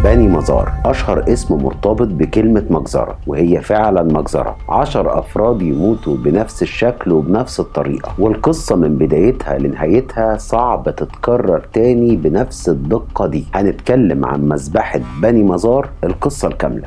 بني مزار أشهر اسم مرتبط بكلمة مجزرة وهي فعلا مجزرة عشر أفراد يموتوا بنفس الشكل وبنفس الطريقة والقصة من بدايتها لنهايتها صعب تتكرر تاني بنفس الدقة دي هنتكلم عن مذبحة بني مزار القصة الكاملة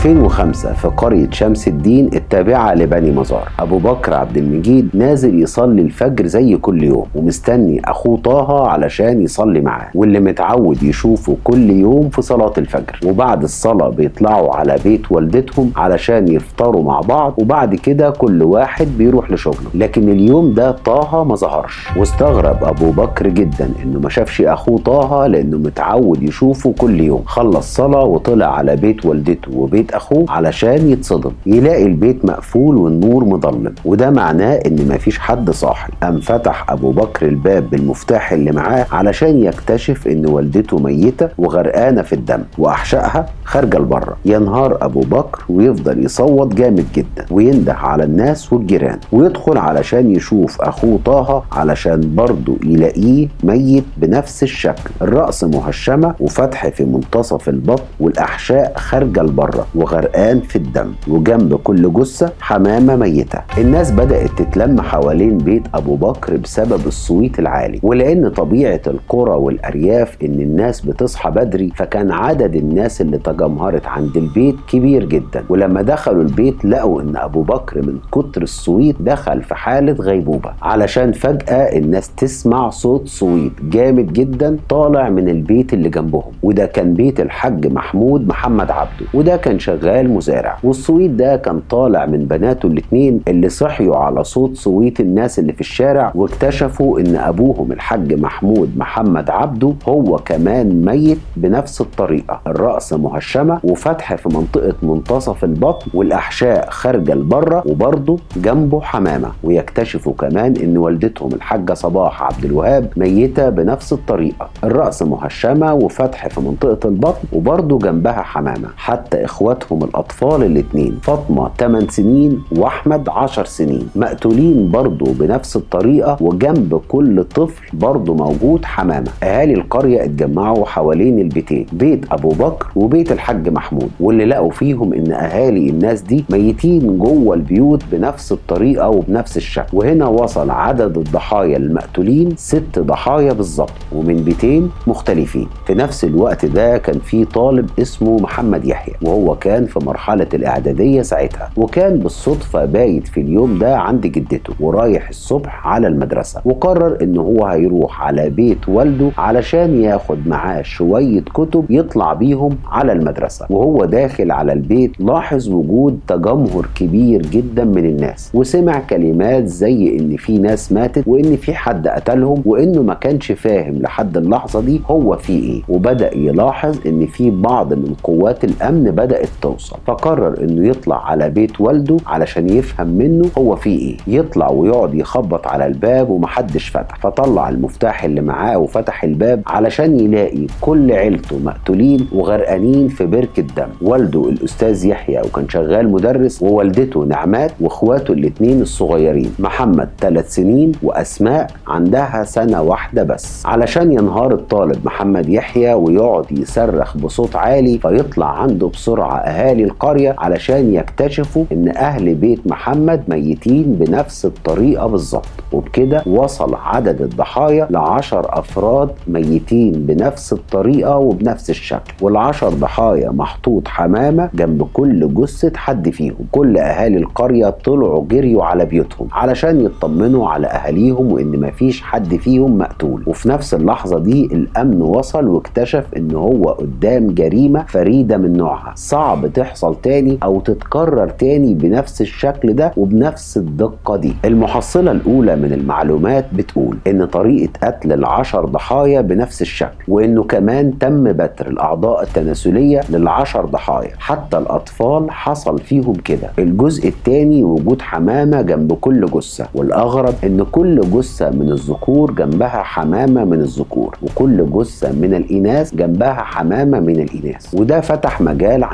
2005 في قرية شمس الدين التابعة لبني مزار أبو بكر عبد المجيد نازل يصلي الفجر زي كل يوم ومستني أخوه طه علشان يصلي معاه واللي متعود يشوفه كل يوم في صلاة الفجر وبعد الصلاة بيطلعوا على بيت والدتهم علشان يفطروا مع بعض وبعد كده كل واحد بيروح لشغله لكن اليوم ده طه ما ظهرش واستغرب أبو بكر جدا إنه ما شافش أخوه طه لأنه متعود يشوفه كل يوم خلص صلاة وطلع على بيت والدته وبيت أخوه علشان يتصدم يلاقي البيت مقفول والنور مضلم وده معناه إن مفيش حد صاحي قام فتح أبو بكر الباب بالمفتاح اللي معاه علشان يكتشف إن والدته ميتة وغرقانة في الدم وأحشائها خارجة لبره ينهار أبو بكر ويفضل يصوت جامد جدا وينده على الناس والجيران ويدخل علشان يشوف أخوه طه علشان برضه يلاقيه ميت بنفس الشكل الرأس مهشمة وفتح في منتصف البطن والأحشاء خارجة لبره وغرقان في الدم وجنب كل جثة حمامة ميتة الناس بدأت تتلم حوالين بيت أبو بكر بسبب الصويت العالي ولأن طبيعة القرى والأرياف إن الناس بتصحى بدري فكان عدد الناس اللي تجمهرت عند البيت كبير جدا ولما دخلوا البيت لقوا إن أبو بكر من كتر الصويت دخل في حالة غيبوبة علشان فجأة الناس تسمع صوت صويت جامد جدا طالع من البيت اللي جنبهم وده كان بيت الحاج محمود محمد عبده وده كان شغال مزارع والصويت ده كان طالع من بناته الاتنين اللي صحيوا على صوت صويت الناس اللي في الشارع واكتشفوا ان ابوهم الحاج محمود محمد عبده هو كمان ميت بنفس الطريقة الرأس مهشمة وفتح في منطقة منتصف البطن والأحشاء خارجة لبره وبرضه جنبه حمامة ويكتشفوا كمان ان والدتهم الحاجة صباح عبد الوهاب ميتة بنفس الطريقة الرأس مهشمة وفتح في منطقة البطن وبرضه جنبها حمامة حتى اخواتهم الأطفال الاتنين فاطمة 8 سنين وأحمد 10 سنين مقتولين برضه بنفس الطريقة وجنب كل طفل برضه موجود حمامة أهالي القرية اتجمعوا حوالين البيتين بيت أبو بكر وبيت الحاج محمود واللي لقوا فيهم إن أهالي الناس دي ميتين جوه البيوت بنفس الطريقة وبنفس الشكل وهنا وصل عدد الضحايا المقتولين ست ضحايا بالظبط ومن بيتين مختلفين في نفس الوقت ده كان في طالب اسمه محمد يحيى وهو كان في مرحلة الإعدادية ساعتها وكان بالصدفة بايت في اليوم ده عند جدته ورايح الصبح على المدرسة وقرر إن هو هيروح على بيت والده علشان ياخد معاه شوية كتب يطلع بيهم على المدرسة وهو داخل على البيت لاحظ وجود تجمهر كبير جدا من الناس وسمع كلمات زي إن في ناس ماتت وإن في حد قتلهم وإنه ما كانش فاهم لحد اللحظة دي هو في إيه وبدأ يلاحظ إن في بعض من قوات الأمن بدأت توصل فقرر إنه يطلع على بيت والده علشان يفهم منه هو في إيه يطلع ويقعد يخبط على الباب ومحدش فتح فطلع المفتاح اللي معاه وفتح الباب علشان يلاقي كل عيلته مقتولين وغرقانين في بركة دم والده الأستاذ يحيى وكان شغال مدرس ووالدته نعمات واخواته الاتنين الصغيرين محمد ثلاث سنين وأسماء عندها سنة واحدة بس علشان ينهار الطالب محمد يحيى ويقعد يصرخ بصوت عالي فيطلع عنده بسرعة أهالي القرية علشان يكتشفوا إن أهل بيت محمد ميتين بنفس الطريقة بالظبط وبكده وصل عدد الضحايا لعشر أفراد ميتين بنفس الطريقة وبنفس الشكل والعشر ضحايا محطوط حمامة جنب كل جثة حد فيهم كل أهالي القرية طلعوا جريوا على بيوتهم علشان يطمنوا على أهاليهم وإن مفيش حد فيهم مقتول وفي نفس اللحظة دي الأمن وصل واكتشف إن هو قدام جريمة فريدة من نوعها صعب تحصل تاني أو تتكرر تاني بنفس الشكل ده وبنفس الدقة دي المحصلة الأولى من المعلومات بتقول إن طريقة قتل العشر ضحايا بنفس الشكل وإنه كمان تم بتر الأعضاء التناسلية للعشر ضحايا حتى الأطفال حصل فيهم كده الجزء الثاني وجود حمامة جنب كل جثة والأغرب إن كل جثة من الذكور جنبها حمامة من الذكور وكل جثة من الإناث جنبها حمامة من الإناث وده فتح مجال عند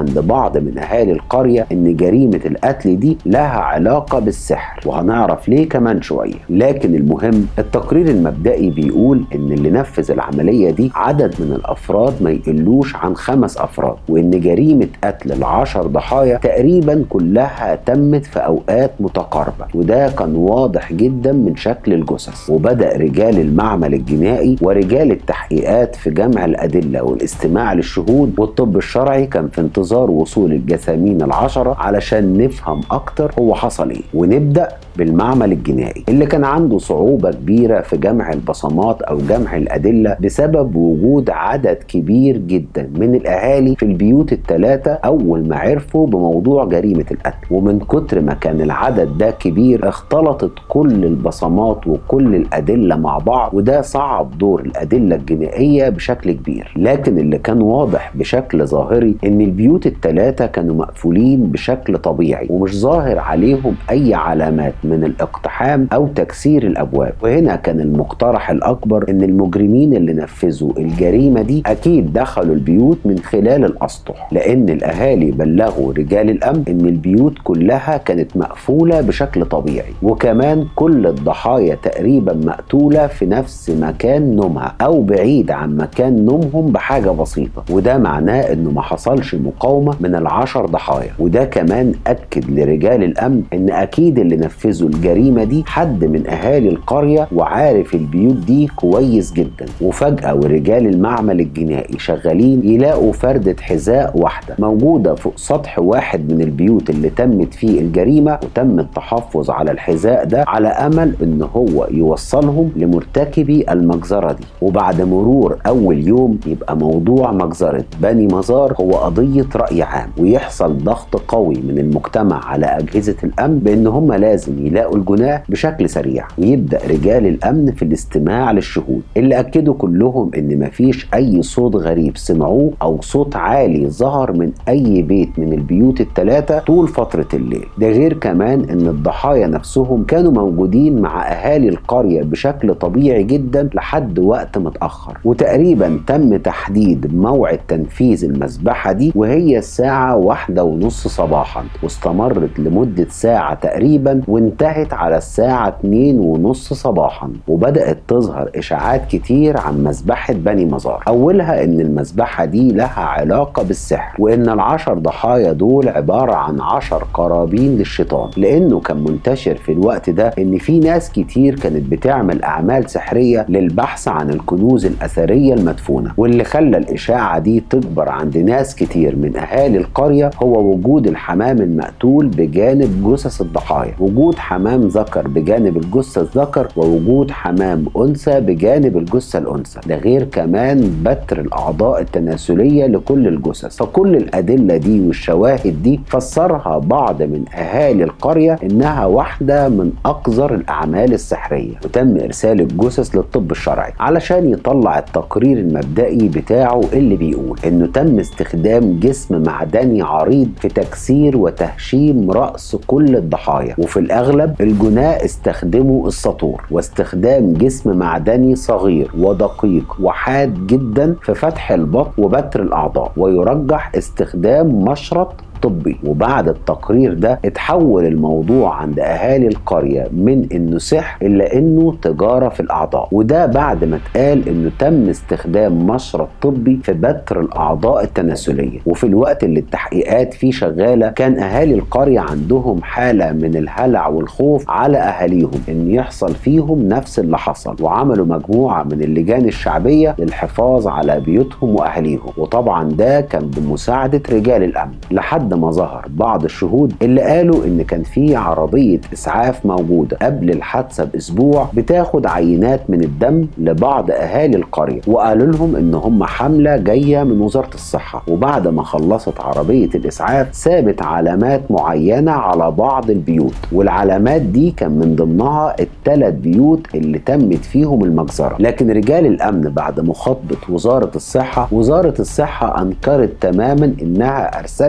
عند بعض من اهالي القريه ان جريمه القتل دي لها علاقه بالسحر وهنعرف ليه كمان شويه لكن المهم التقرير المبدئي بيقول ان اللي نفذ العمليه دي عدد من الافراد ما يقلوش عن خمس افراد وان جريمه قتل العشر ضحايا تقريبا كلها تمت في اوقات متقاربه وده كان واضح جدا من شكل الجثث وبدا رجال المعمل الجنائي ورجال التحقيقات في جمع الادله والاستماع للشهود والطب الشرعي كان في انتظار وصول الجثامين العشره علشان نفهم اكتر هو حصل ايه ونبدا بالمعمل الجنائي اللي كان عنده صعوبة كبيرة في جمع البصمات أو جمع الأدلة بسبب وجود عدد كبير جدا من الأهالي في البيوت الثلاثة أول ما عرفوا بموضوع جريمة القتل ومن كتر ما كان العدد ده كبير اختلطت كل البصمات وكل الأدلة مع بعض وده صعب دور الأدلة الجنائية بشكل كبير لكن اللي كان واضح بشكل ظاهري إن البيوت الثلاثة كانوا مقفولين بشكل طبيعي ومش ظاهر عليهم أي علامات من الاقتحام او تكسير الابواب وهنا كان المقترح الاكبر ان المجرمين اللي نفذوا الجريمه دي اكيد دخلوا البيوت من خلال الاسطح لان الاهالي بلغوا رجال الامن ان البيوت كلها كانت مقفوله بشكل طبيعي وكمان كل الضحايا تقريبا مقتوله في نفس مكان نومها او بعيد عن مكان نومهم بحاجه بسيطه وده معناه انه ما حصلش مقاومه من العشر ضحايا وده كمان اكد لرجال الامن ان اكيد اللي نفذوا الجريمه دي حد من اهالي القريه وعارف البيوت دي كويس جدا وفجاه ورجال المعمل الجنائي شغالين يلاقوا فرده حذاء واحده موجوده فوق سطح واحد من البيوت اللي تمت فيه الجريمه وتم التحفظ على الحذاء ده على امل ان هو يوصلهم لمرتكبي المجزره دي وبعد مرور اول يوم يبقى موضوع مجزره بني مزار هو قضيه راي عام ويحصل ضغط قوي من المجتمع على اجهزه الامن بان هم لازم يلاقوا الجناه بشكل سريع ويبدا رجال الامن في الاستماع للشهود اللي اكدوا كلهم ان مفيش اي صوت غريب سمعوه او صوت عالي ظهر من اي بيت من البيوت الثلاثه طول فتره الليل ده غير كمان ان الضحايا نفسهم كانوا موجودين مع اهالي القريه بشكل طبيعي جدا لحد وقت متاخر وتقريبا تم تحديد موعد تنفيذ المذبحه دي وهي الساعه واحدة ونص صباحا واستمرت لمده ساعه تقريبا وانتهت على الساعة 2 ونص صباحا وبدأت تظهر إشاعات كتير عن مذبحة بني مزار أولها إن المذبحة دي لها علاقة بالسحر وإن العشر ضحايا دول عبارة عن عشر قرابين للشيطان لأنه كان منتشر في الوقت ده إن في ناس كتير كانت بتعمل أعمال سحرية للبحث عن الكنوز الأثرية المدفونة واللي خلى الإشاعة دي تكبر عند ناس كتير من أهالي القرية هو وجود الحمام المقتول بجانب جثث الضحايا وجود حمام ذكر بجانب الجثة الذكر ووجود حمام أنثى بجانب الجثة الأنثى ده غير كمان بتر الأعضاء التناسلية لكل الجثث فكل الأدلة دي والشواهد دي فسرها بعض من أهالي القرية إنها واحدة من أقذر الأعمال السحرية وتم إرسال الجثث للطب الشرعي علشان يطلع التقرير المبدئي بتاعه اللي بيقول إنه تم استخدام جسم معدني عريض في تكسير وتهشيم رأس كل الضحايا وفي الأغلب الجناة استخدموا السطور واستخدام جسم معدني صغير ودقيق وحاد جدا في فتح البطن وبتر الأعضاء ويرجح استخدام مشرط طبي وبعد التقرير ده اتحول الموضوع عند اهالي القريه من انه سحر الى انه تجاره في الاعضاء وده بعد ما اتقال انه تم استخدام مشرط طبي في بتر الاعضاء التناسليه وفي الوقت اللي التحقيقات فيه شغاله كان اهالي القريه عندهم حاله من الهلع والخوف على اهاليهم ان يحصل فيهم نفس اللي حصل وعملوا مجموعه من اللجان الشعبيه للحفاظ على بيوتهم واهاليهم وطبعا ده كان بمساعده رجال الامن لحد لحد ما ظهر بعض الشهود اللي قالوا ان كان في عربيه اسعاف موجوده قبل الحادثه باسبوع بتاخد عينات من الدم لبعض اهالي القريه وقالوا لهم ان هم حمله جايه من وزاره الصحه وبعد ما خلصت عربيه الاسعاف سابت علامات معينه على بعض البيوت والعلامات دي كان من ضمنها الثلاث بيوت اللي تمت فيهم المجزره لكن رجال الامن بعد مخاطبه وزاره الصحه وزاره الصحه انكرت تماما انها ارسلت اي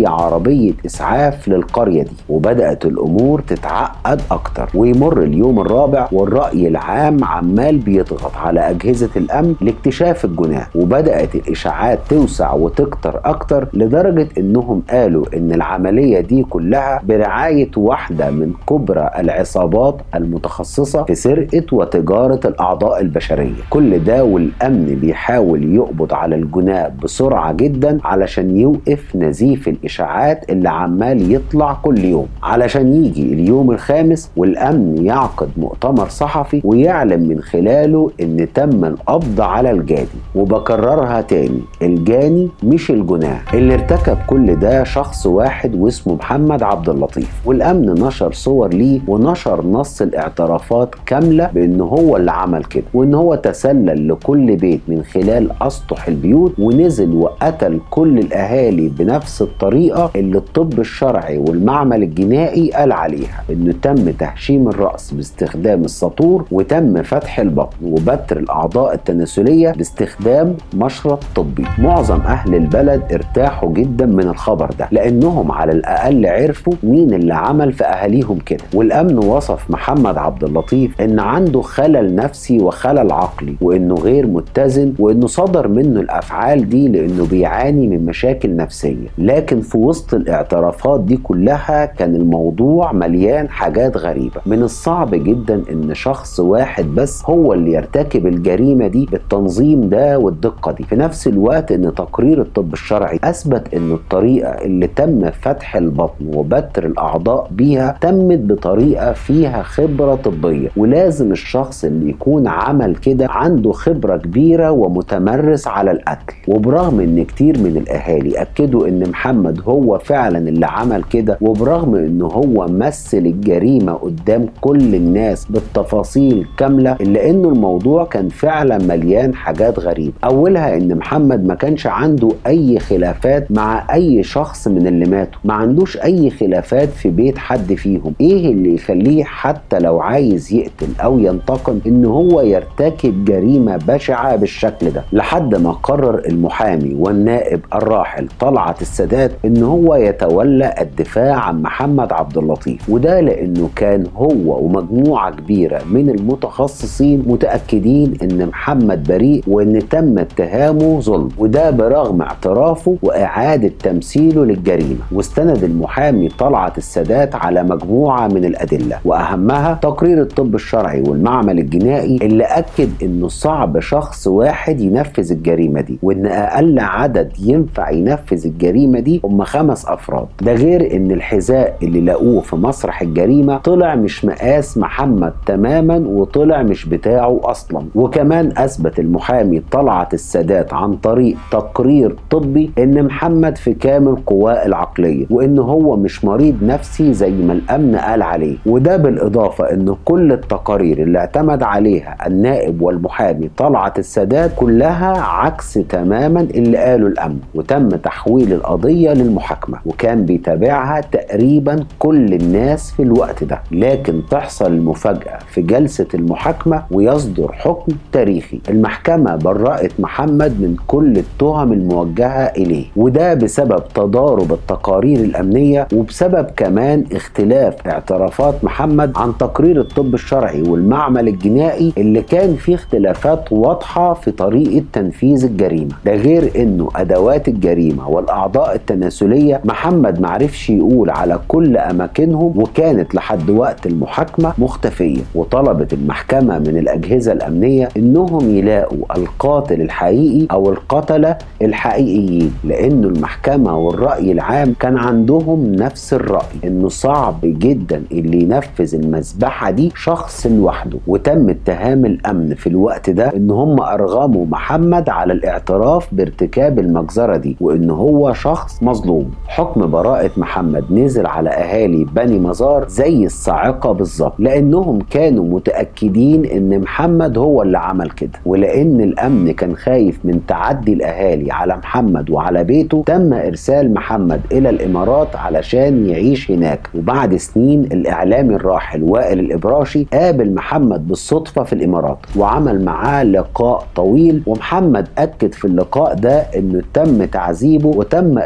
اي عربيه اسعاف للقريه دي وبدات الامور تتعقد اكتر ويمر اليوم الرابع والراي العام عمال بيضغط على اجهزه الامن لاكتشاف الجناه وبدات الاشاعات توسع وتكتر اكتر لدرجه انهم قالوا ان العمليه دي كلها برعايه واحده من كبرى العصابات المتخصصه في سرقه وتجاره الاعضاء البشريه كل ده والامن بيحاول يقبض على الجناه بسرعه جدا علشان يوقف نزيف الاشاعات اللي عمال يطلع كل يوم علشان يجي اليوم الخامس والامن يعقد مؤتمر صحفي ويعلن من خلاله ان تم القبض على الجاني وبكررها تاني الجاني مش الجناه اللي ارتكب كل ده شخص واحد واسمه محمد عبد اللطيف والامن نشر صور ليه ونشر نص الاعترافات كامله بان هو اللي عمل كده وان هو تسلل لكل بيت من خلال اسطح البيوت ونزل وقتل كل الاهالي بنفس الطريقه اللي الطب الشرعي والمعمل الجنائي قال عليها انه تم تهشيم الراس باستخدام السطور وتم فتح البطن وبتر الاعضاء التناسليه باستخدام مشرط طبي معظم اهل البلد ارتاحوا جدا من الخبر ده لانهم على الاقل عرفوا مين اللي عمل في اهاليهم كده والامن وصف محمد عبد اللطيف ان عنده خلل نفسي وخلل عقلي وانه غير متزن وانه صدر منه الافعال دي لانه بيعاني من مشاكل نفسيه لكن في وسط الاعترافات دي كلها كان الموضوع مليان حاجات غريبه من الصعب جدا ان شخص واحد بس هو اللي يرتكب الجريمه دي بالتنظيم ده والدقه دي في نفس الوقت ان تقرير الطب الشرعي اثبت ان الطريقه اللي تم فتح البطن وبتر الاعضاء بيها تمت بطريقه فيها خبره طبيه ولازم الشخص اللي يكون عمل كده عنده خبره كبيره ومتمرس على القتل وبرغم ان كتير من الاهالي اكدوا ان محمد هو فعلا اللي عمل كده وبرغم ان هو مثل الجريمه قدام كل الناس بالتفاصيل كامله الا انه الموضوع كان فعلا مليان حاجات غريبه اولها ان محمد ما كانش عنده اي خلافات مع اي شخص من اللي ماتوا ما عندوش اي خلافات في بيت حد فيهم ايه اللي يخليه حتى لو عايز يقتل او ينتقم ان هو يرتكب جريمه بشعه بالشكل ده لحد ما قرر المحامي والنائب الراحل طلعت السادات ان هو يتولى الدفاع عن محمد عبد اللطيف وده لانه كان هو ومجموعه كبيره من المتخصصين متاكدين ان محمد بريء وان تم اتهامه ظلم وده برغم اعترافه واعاده تمثيله للجريمه واستند المحامي طلعت السادات على مجموعه من الادله واهمها تقرير الطب الشرعي والمعمل الجنائي اللي اكد انه صعب شخص واحد ينفذ الجريمه دي وان اقل عدد ينفع ينفذ الجريمه دي هم خمس افراد ده غير ان الحذاء اللي لقوه في مسرح الجريمه طلع مش مقاس محمد تماما وطلع مش بتاعه اصلا وكمان اثبت المحامي طلعت السادات عن طريق تقرير طبي ان محمد في كامل قواه العقليه وان هو مش مريض نفسي زي ما الامن قال عليه وده بالاضافه ان كل التقارير اللي اعتمد عليها النائب والمحامي طلعت السادات كلها عكس تماما اللي قاله الامن وتم تحويل القضيه للمحاكمه وكان بيتابعها تقريبا كل الناس في الوقت ده لكن تحصل المفاجاه في جلسه المحاكمه ويصدر حكم تاريخي المحكمه برأت محمد من كل التهم الموجهه اليه وده بسبب تضارب التقارير الامنيه وبسبب كمان اختلاف اعترافات محمد عن تقرير الطب الشرعي والمعمل الجنائي اللي كان فيه اختلافات واضحه في طريقه تنفيذ الجريمه ده غير انه ادوات الجريمه والاعضاء التناسليه محمد معرفش يقول على كل اماكنهم وكانت لحد وقت المحاكمه مختفيه وطلبت المحكمه من الاجهزه الامنيه انهم يلاقوا القاتل الحقيقي او القتله الحقيقيين لانه المحكمه والراي العام كان عندهم نفس الراي انه صعب جدا اللي ينفذ المذبحه دي شخص لوحده وتم اتهام الامن في الوقت ده ان هم ارغموا محمد على الاعتراف بارتكاب المجزره دي وان هو شخص مظلوم حكم براءه محمد نزل على اهالي بني مزار زي الصاعقه بالظبط لانهم كانوا متاكدين ان محمد هو اللي عمل كده ولان الامن كان خايف من تعدي الاهالي على محمد وعلى بيته تم ارسال محمد الى الامارات علشان يعيش هناك وبعد سنين الاعلامي الراحل وائل الابراشي قابل محمد بالصدفه في الامارات وعمل معاه لقاء طويل ومحمد اكد في اللقاء ده انه تم تعذيبه وتم ارغامه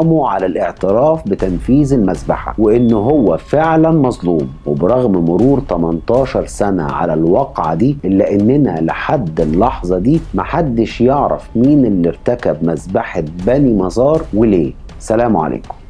اصرامه على الاعتراف بتنفيذ المذبحه وان هو فعلا مظلوم وبرغم مرور 18 سنه على الواقعه دي الا اننا لحد اللحظه دي محدش يعرف مين اللي ارتكب مذبحه بني مزار وليه سلام عليكم